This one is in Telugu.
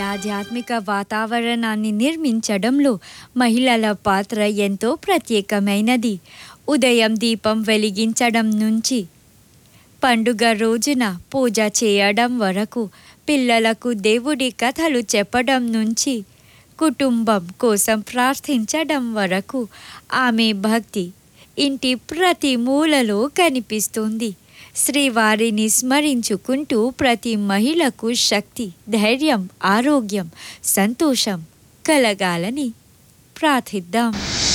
ఆధ్యాత్మిక వాతావరణాన్ని నిర్మించడంలో మహిళల పాత్ర ఎంతో ప్రత్యేకమైనది ఉదయం దీపం వెలిగించడం నుంచి పండుగ రోజున పూజ చేయడం వరకు పిల్లలకు దేవుడి కథలు చెప్పడం నుంచి కుటుంబం కోసం ప్రార్థించడం వరకు ఆమె భక్తి ఇంటి ప్రతి మూలలో కనిపిస్తుంది శ్రీవారిని స్మరించుకుంటూ ప్రతి మహిళకు శక్తి ధైర్యం ఆరోగ్యం సంతోషం కలగాలని ప్రార్థిద్దాం